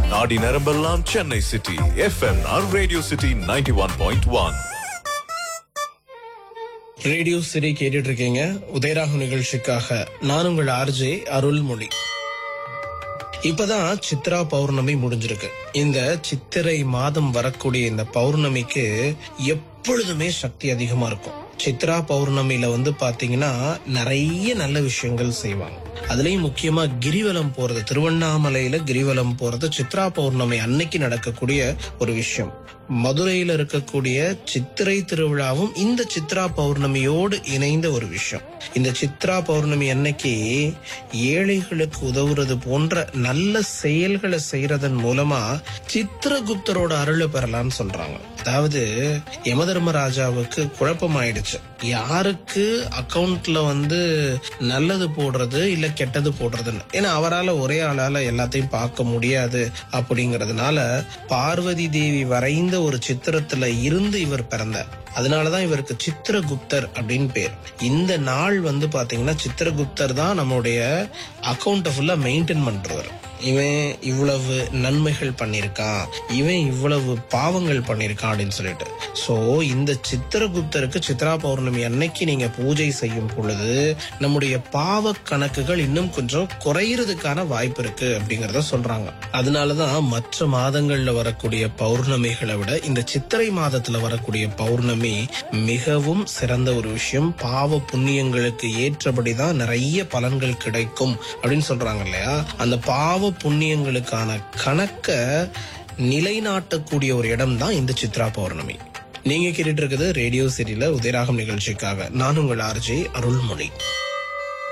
நாடி நரம்பெல்லாம் சென்னை சிட்டி எஃப்எம்ஆர் radio city ninety one point one radio சிரி கேட்டுட்டு இருக்கீங்க உதயராகு நிகழ்ச்சிக்காக நான் உங்கள் ஆர்ஜே அருள்மொழி இப்பதான் சித்ரா பௌர்ணமி முடிஞ்சிருக்கு இந்த சித்திரை மாதம் வரக்கூடிய இந்த பௌர்ணமிக்கு எப்பொழுதுமே சக்தி அதிகமா இருக்கும் சித்ரா பௌர்ணமியில வந்து பாத்தீங்கன்னா நிறைய நல்ல விஷயங்கள் செய்வாங்க அதுலயும் முக்கியமா கிரிவலம் போறது திருவண்ணாமலையில கிரிவலம் போறது சித்ரா பௌர்ணமி அன்னைக்கு நடக்கக்கூடிய ஒரு விஷயம் மதுரையில இருக்கக்கூடிய சித்திரை திருவிழாவும் இந்த சித்ரா பௌர்ணமியோடு இணைந்த ஒரு விஷயம் இந்த சித்ரா பௌர்ணமி அன்னைக்கு ஏழைகளுக்கு உதவுறது போன்ற நல்ல செயல்களை செய்யறதன் மூலமா சித்திரகுப்தரோட அருளை பெறலாம்னு சொல்றாங்க அதாவது யமதர்மராஜாவுக்கு குழப்பம் ஆயிடுச்சு யாருக்கு அக்கவுண்ட்ல வந்து நல்லது போடுறது இல்ல கெட்டது போடுறதுன்னு ஏன்னா அவரால ஒரே ஆளால எல்லாத்தையும் பார்க்க முடியாது அப்படிங்கறதுனால பார்வதி தேவி வரைந்த ஒரு சித்திரத்துல இருந்து இவர் பிறந்தார் அதனாலதான் இவருக்கு சித்திரகுப்தர் அப்படின்னு பேர் இந்த நாள் வந்து பாத்தீங்கன்னா சித்திரகுப்தர் தான் நம்மளுடைய அக்கௌண்ட்டை ஃபுல்லா மெயின்டைன் பண்றவர் இவன் இவ்வளவு நன்மைகள் பண்ணிருக்கான் இவன் இவ்வளவு பாவங்கள் பண்ணிருக்கான் அப்படின்னு சொல்லிட்டு சோ இந்த சித்திரகுப்தருக்கு சித்ரா பௌர்ணமி அன்னைக்கு நீங்க பூஜை செய்யும் பொழுது நம்முடைய பாவ கணக்குகள் இன்னும் கொஞ்சம் குறையறதுக்கான வாய்ப்பு இருக்கு அப்படிங்கறத சொல்றாங்க அதனாலதான் மற்ற மாதங்கள்ல வரக்கூடிய பௌர்ணமிகளை விட இந்த சித்திரை மாதத்துல வரக்கூடிய பௌர்ணமி மிகவும் சிறந்த ஒரு விஷயம் பாவ புண்ணியங்களுக்கு ஏற்றபடிதான் நிறைய பலன்கள் கிடைக்கும் அப்படின்னு சொல்றாங்க இல்லையா அந்த பாவ புண்ணியங்களுக்கான கணக்க நிலைநாட்டக்கூடிய ஒரு இடம் தான் இந்த சித்ரா பௌர்ணமி நீங்க கேட்டுட்டு இருக்குது ரேடியோ சிட்டில உதயராகம் நிகழ்ச்சிக்காக நான் உங்கள் ஆர்ஜே அருள்மொழி